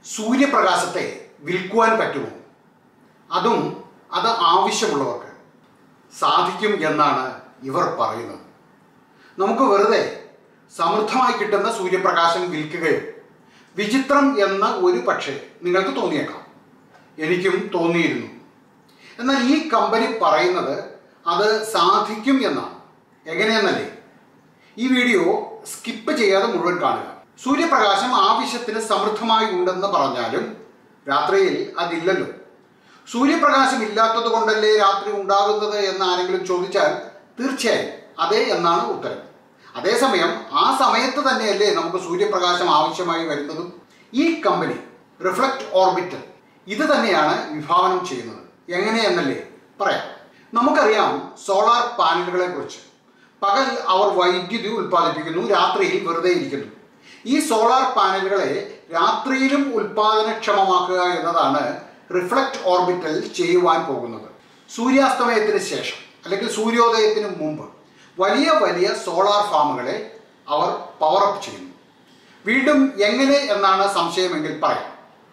സൂര്യപ്രകാശത്തെ വിൽക്കുവാൻ പറ്റുമോ അതും അത് ആവശ്യമുള്ളവർക്ക് സാധിക്കും എന്നാണ് ഇവർ പറയുന്നത് നമുക്ക് വെറുതെ സമൃദ്ധമായി കിട്ടുന്ന സൂര്യപ്രകാശം വിൽക്കുകയോ വിചിത്രം എന്ന് ഒരു പക്ഷേ നിങ്ങൾക്ക് തോന്നിയേക്കാം എനിക്കും തോന്നിയിരുന്നു എന്നാൽ ഈ കമ്പനി പറയുന്നത് അത് സാധിക്കും എന്നാണ് എങ്ങനെയെന്നല്ലേ ഈ വീഡിയോ സ്കിപ്പ് ചെയ്യാതെ മുഴുവൻ കാണുക സൂര്യപ്രകാശം ആവശ്യത്തിന് സമൃദ്ധമായി ഉണ്ടെന്ന് പറഞ്ഞാലും രാത്രിയിൽ അതില്ലല്ലോ സൂര്യപ്രകാശം ഇല്ലാത്തത് കൊണ്ടല്ലേ രാത്രി ഉണ്ടാകുന്നത് എന്ന് ആരെങ്കിലും ചോദിച്ചാൽ തീർച്ചയായും അതെ എന്നാണ് ഉത്തരം അതേസമയം ആ സമയത്ത് തന്നെയല്ലേ നമുക്ക് സൂര്യപ്രകാശം ആവശ്യമായി വരുന്നതും ഈ കമ്പനി റിഫ്ലക്ട് ഓർബിറ്റൽ ഇത് തന്നെയാണ് വിഭാവനം ചെയ്യുന്നത് എങ്ങനെയെന്നല്ലേ പറയാം നമുക്കറിയാം സോളാർ പാനലുകളെ കുറിച്ച് പകൽ അവർ വൈദ്യുതി ഉൽപ്പാദിപ്പിക്കുന്നു രാത്രിയിൽ വെറുതെ ഇരിക്കുന്നു ഈ സോളാർ പാനലുകളെ രാത്രിയിലും ഉൽപാദനക്ഷമമാക്കുക എന്നതാണ് റിഫ്ലക്ട് ഓർബിറ്റൽ ചെയ്യുവാൻ പോകുന്നത് സൂര്യാസ്തമയത്തിന് ശേഷം അല്ലെങ്കിൽ സൂര്യോദയത്തിന് മുമ്പ് വലിയ വലിയ സോളാർ ഫാമുകളെ അവർ പവറപ്പ് ചെയ്യുന്നു വീണ്ടും എങ്ങനെ എന്നാണ് സംശയമെങ്കിൽ പറയാം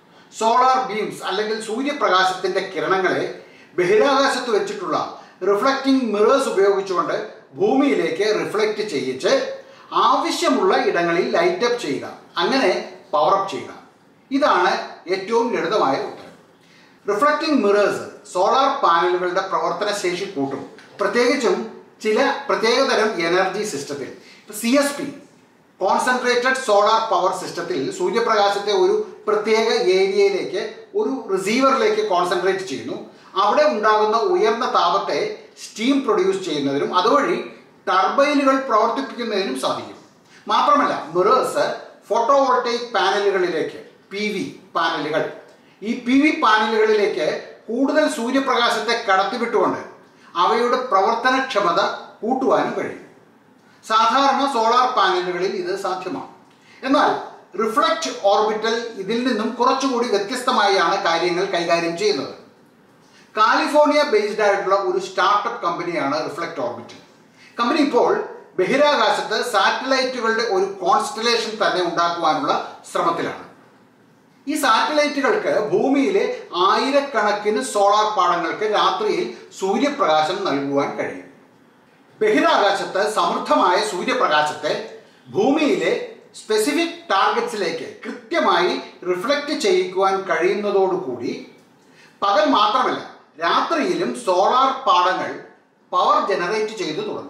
സോളാർ ബീംസ് അല്ലെങ്കിൽ സൂര്യപ്രകാശത്തിന്റെ കിരണങ്ങളെ ബഹിരാകാശത്ത് വെച്ചിട്ടുള്ള റിഫ്ലക്റ്റിംഗ് മിറേഴ്സ് ഉപയോഗിച്ചുകൊണ്ട് ഭൂമിയിലേക്ക് റിഫ്ലക്റ്റ് ചെയ്യിച്ച് ആവശ്യമുള്ള ഇടങ്ങളിൽ ലൈറ്റ് അപ്പ് ചെയ്യുക അങ്ങനെ പവറപ്പ് ചെയ്യുക ഇതാണ് ഏറ്റവും ലളിതമായ ഉത്തരം റിഫ്ലക്റ്റിംഗ് മിറേഴ്സ് സോളാർ പാനലുകളുടെ പ്രവർത്തന ശേഷി കൂട്ടും പ്രത്യേകിച്ചും ചില പ്രത്യേകതരം എനർജി സിസ്റ്റത്തിൽ C S P concentrated solar power സിസ്റ്റത്തിൽ സൂര്യപ്രകാശത്തെ ഒരു പ്രത്യേക ഏരിയയിലേക്ക് ഒരു റിസീവറിലേക്ക് കോൺസെൻട്രേറ്റ് ചെയ്യുന്നു അവിടെ ഉണ്ടാകുന്ന ഉയർന്ന താപത്തെ സ്റ്റീം പ്രൊഡ്യൂസ് ചെയ്യുന്നതിനും അതുവഴി ടർബൈനുകൾ പ്രവർത്തിപ്പിക്കുന്നതിനും സാധിക്കും മാത്രമല്ല മിറേഴ്സ് ഫോട്ടോവോൾട്ടൈക് പാനലുകളിലേക്ക് പി വി പാനലുകൾ ഈ പി വി പാനലുകളിലേക്ക് കൂടുതൽ സൂര്യപ്രകാശത്തെ കടത്തിവിട്ടുകൊണ്ട് അവയുടെ പ്രവർത്തനക്ഷമത കൂട്ടുവാനും കഴിയും സാധാരണ സോളാർ പാനലുകളിൽ ഇത് സാധ്യമാണ് എന്നാൽ റിഫ്ലക്റ്റ് ഓർബിറ്റൽ ഇതിൽ നിന്നും കുറച്ചുകൂടി വ്യത്യസ്തമായാണ് കാര്യങ്ങൾ കൈകാര്യം ചെയ്യുന്നത് കാലിഫോർണിയ ബേസ്ഡ് ആയിട്ടുള്ള ഒരു സ്റ്റാർട്ടപ്പ് കമ്പനിയാണ് റിഫ്ലക്റ്റ് ഓർബിറ്റൽ കമ്പനി ഇപ്പോൾ ബഹിരാകാശത്ത് സാറ്റലൈറ്റുകളുടെ ഒരു കോൺസ്റ്റലേഷൻ തന്നെ ഉണ്ടാക്കുവാനുള്ള ശ്രമത്തിലാണ് ഈ സാറ്റലൈറ്റുകൾക്ക് ഭൂമിയിലെ ആയിരക്കണക്കിന് സോളാർ പാടങ്ങൾക്ക് രാത്രിയിൽ സൂര്യപ്രകാശം നൽകുവാൻ കഴിയും ബഹിരാകാശത്ത് സമൃദ്ധമായ സൂര്യപ്രകാശത്തെ ഭൂമിയിലെ സ്പെസിഫിക് ടാർഗറ്റ്സിലേക്ക് കൃത്യമായി റിഫ്ലക്റ്റ് ചെയ്യിക്കുവാൻ കഴിയുന്നതോടുകൂടി പകൽ മാത്രമല്ല രാത്രിയിലും സോളാർ പാടങ്ങൾ പവർ ജനറേറ്റ് ചെയ്തു തുടങ്ങും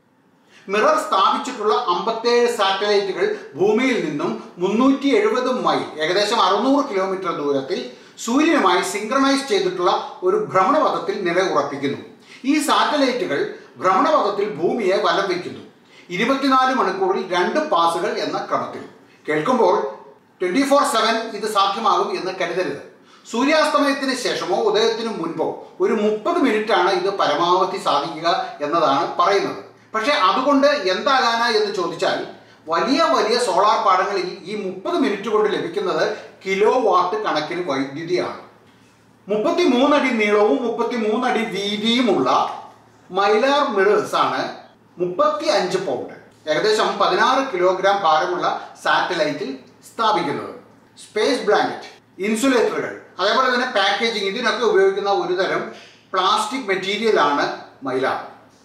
മിറർ സ്ഥാപിച്ചിട്ടുള്ള അമ്പത്തേഴ് സാറ്റലൈറ്റുകൾ ഭൂമിയിൽ നിന്നും മുന്നൂറ്റി എഴുപത് മൈൽ ഏകദേശം അറുന്നൂറ് കിലോമീറ്റർ ദൂരത്തിൽ സൂര്യനുമായി സിങ്ക്രണൈസ് ചെയ്തിട്ടുള്ള ഒരു ഭ്രമണപഥത്തിൽ നിലയുറപ്പിക്കുന്നു ഈ സാറ്റലൈറ്റുകൾ ഭ്രമണപഥത്തിൽ ഭൂമിയെ വലം വയ്ക്കുന്നു ഇരുപത്തിനാല് മണിക്കൂറിൽ രണ്ട് പാസുകൾ എന്ന ക്രമത്തിൽ കേൾക്കുമ്പോൾ ട്വന്റി ഫോർ സെവൻ ഇത് സാധ്യമാകും എന്ന് കരുതരുത് സൂര്യാസ്തമയത്തിന് ശേഷമോ ഉദയത്തിനു മുൻപോ ഒരു മുപ്പത് മിനിറ്റാണ് ഇത് പരമാവധി സാധിക്കുക എന്നതാണ് പറയുന്നത് പക്ഷെ അതുകൊണ്ട് എന്താകാന എന്ന് ചോദിച്ചാൽ വലിയ വലിയ സോളാർ പാടങ്ങളിൽ ഈ മുപ്പത് മിനിറ്റ് കൊണ്ട് ലഭിക്കുന്നത് കിലോ വാട്ട് കണക്കിന് വൈദ്യുതിയാണ് മുപ്പത്തി മൂന്നടി നീളവും മുപ്പത്തി മൂന്നടി വീതിയുമുള്ള മൈലാർ മിറേഴ്സ് ആണ് മുപ്പത്തി അഞ്ച് പൗണ്ട് ഏകദേശം പതിനാറ് കിലോഗ്രാം ഭാരമുള്ള സാറ്റലൈറ്റിൽ സ്ഥാപിക്കുന്നത് സ്പേസ് ബ്ലാങ്കറ്റ് ഇൻസുലേറ്ററുകൾ അതേപോലെ തന്നെ പാക്കേജിംഗ് ഇതിനൊക്കെ ഉപയോഗിക്കുന്ന ഒരു തരം പ്ലാസ്റ്റിക് മെറ്റീരിയലാണ് മൈലാർ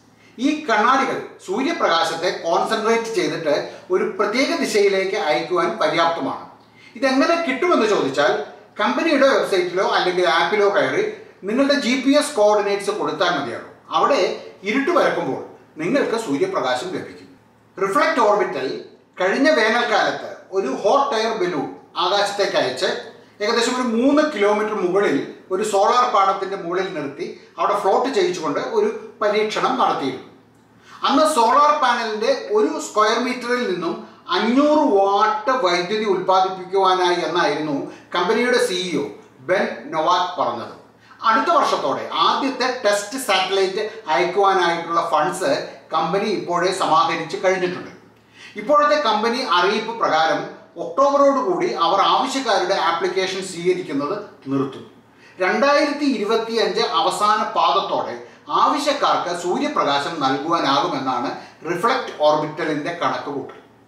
ഈ കണ്ണാടികൾ സൂര്യപ്രകാശത്തെ കോൺസെൻട്രേറ്റ് ചെയ്തിട്ട് ഒരു പ്രത്യേക ദിശയിലേക്ക് അയക്കുവാൻ പര്യാപ്തമാണ് ഇതെങ്ങനെ കിട്ടുമെന്ന് ചോദിച്ചാൽ കമ്പനിയുടെ വെബ്സൈറ്റിലോ അല്ലെങ്കിൽ ആപ്പിലോ കയറി നിങ്ങളുടെ ജി പി എസ് കോർഡിനേറ്റ്സ് കൊടുത്താൽ മതിയാകും അവിടെ ഇരുട്ട് വരക്കുമ്പോൾ നിങ്ങൾക്ക് സൂര്യപ്രകാശം ലഭിക്കും റിഫ്ലക്റ്റ് ഓർബിറ്റൽ കഴിഞ്ഞ വേനൽക്കാലത്ത് ഒരു ഹോട്ട് എയർ ബലൂൺ ആകാശത്തേക്ക് അയച്ച് ഏകദേശം ഒരു മൂന്ന് കിലോമീറ്റർ മുകളിൽ ഒരു സോളാർ പാടത്തിന്റെ മുകളിൽ നിർത്തി അവിടെ ഫ്ലോട്ട് ചെയ്യിച്ചുകൊണ്ട് ഒരു പരീക്ഷണം നടത്തിയിരുന്നു അന്ന് സോളാർ പാനലിന്റെ ഒരു സ്ക്വയർ മീറ്ററിൽ നിന്നും അഞ്ഞൂറ് വാട്ട് വൈദ്യുതി ഉൽപ്പാദിപ്പിക്കുവാനായി എന്നായിരുന്നു കമ്പനിയുടെ സിഇഒ ബെൻ നൊവാക് പറഞ്ഞത് അടുത്ത വർഷത്തോടെ ആദ്യത്തെ ടെസ്റ്റ് സാറ്റലൈറ്റ് അയക്കുവാനായിട്ടുള്ള ഫണ്ട്സ് കമ്പനി ഇപ്പോഴേ സമാഹരിച്ച് കഴിഞ്ഞിട്ടുണ്ട് ഇപ്പോഴത്തെ കമ്പനി അറിയിപ്പ് പ്രകാരം ഒക്ടോബറോടുകൂടി അവർ ആവശ്യക്കാരുടെ ആപ്ലിക്കേഷൻ സ്വീകരിക്കുന്നത് നിർത്തും രണ്ടായിരത്തി ഇരുപത്തി അഞ്ച് അവസാന പാദത്തോടെ ആവശ്യക്കാർക്ക് സൂര്യപ്രകാശം നൽകുവാനാകുമെന്നാണ് റിഫ്ലക്റ്റ് ഓർബിറ്റലിന്റെ കണക്കുകൂട്ടൽ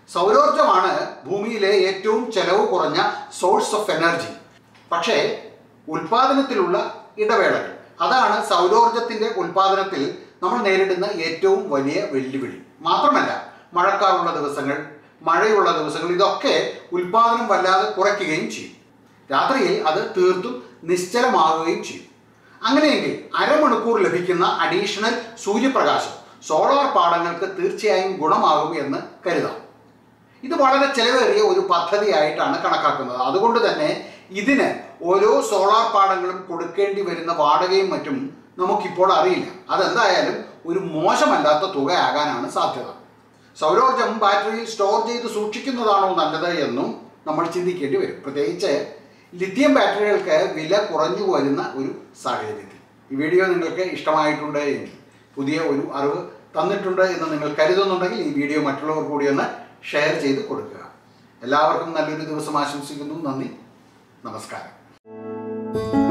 സൗരോർജമാണ് ഭൂമിയിലെ ഏറ്റവും ചെലവ് കുറഞ്ഞ സോഴ്സ് ഓഫ് എനർജി പക്ഷേ ഉൽപാദനത്തിലുള്ള ഇടവേളകൾ അതാണ് സൗരോർജത്തിന്റെ ഉൽപാദനത്തിൽ നമ്മൾ നേരിടുന്ന ഏറ്റവും വലിയ വെല്ലുവിളി മാത്രമല്ല മഴക്കാറുള്ള ദിവസങ്ങൾ മഴയുള്ള ദിവസങ്ങൾ ഇതൊക്കെ ഉൽപാദനം വല്ലാതെ കുറയ്ക്കുകയും ചെയ്യും രാത്രിയിൽ അത് തീർത്തും നിശ്ചലമാവുകയും ചെയ്യും അങ്ങനെയെങ്കിൽ അരമണിക്കൂർ ലഭിക്കുന്ന അഡീഷണൽ സൂര്യപ്രകാശം സോളാർ പാടങ്ങൾക്ക് തീർച്ചയായും ഗുണമാകും എന്ന് കരുതാം ഇത് വളരെ ചെലവേറിയ ഒരു പദ്ധതിയായിട്ടാണ് കണക്കാക്കുന്നത് അതുകൊണ്ട് തന്നെ ഇതിന് ഓരോ സോളാർ പാടങ്ങളും കൊടുക്കേണ്ടി വരുന്ന വാടകയും മറ്റും നമുക്കിപ്പോൾ അറിയില്ല അതെന്തായാലും ഒരു മോശമല്ലാത്ത തുകയാകാനാണ് സാധ്യത സൗരോർജം ബാറ്ററിയിൽ സ്റ്റോർ ചെയ്ത് സൂക്ഷിക്കുന്നതാണോ നല്ലത് എന്നും നമ്മൾ ചിന്തിക്കേണ്ടി വരും പ്രത്യേകിച്ച് ലിഥിയം ബാറ്ററികൾക്ക് വില കുറഞ്ഞു വരുന്ന ഒരു സാഹചര്യത്തിൽ ഈ വീഡിയോ നിങ്ങൾക്ക് ഇഷ്ടമായിട്ടുണ്ട് എങ്കിൽ പുതിയ ഒരു അറിവ് തന്നിട്ടുണ്ട് എന്ന് നിങ്ങൾ കരുതുന്നുണ്ടെങ്കിൽ ഈ വീഡിയോ മറ്റുള്ളവർ കൂടി ഒന്ന് ഷെയർ ചെയ്ത് കൊടുക്കുക എല്ലാവർക്കും നല്ലൊരു ദിവസം ആശംസിക്കുന്നു നന്ദി നമസ്കാരം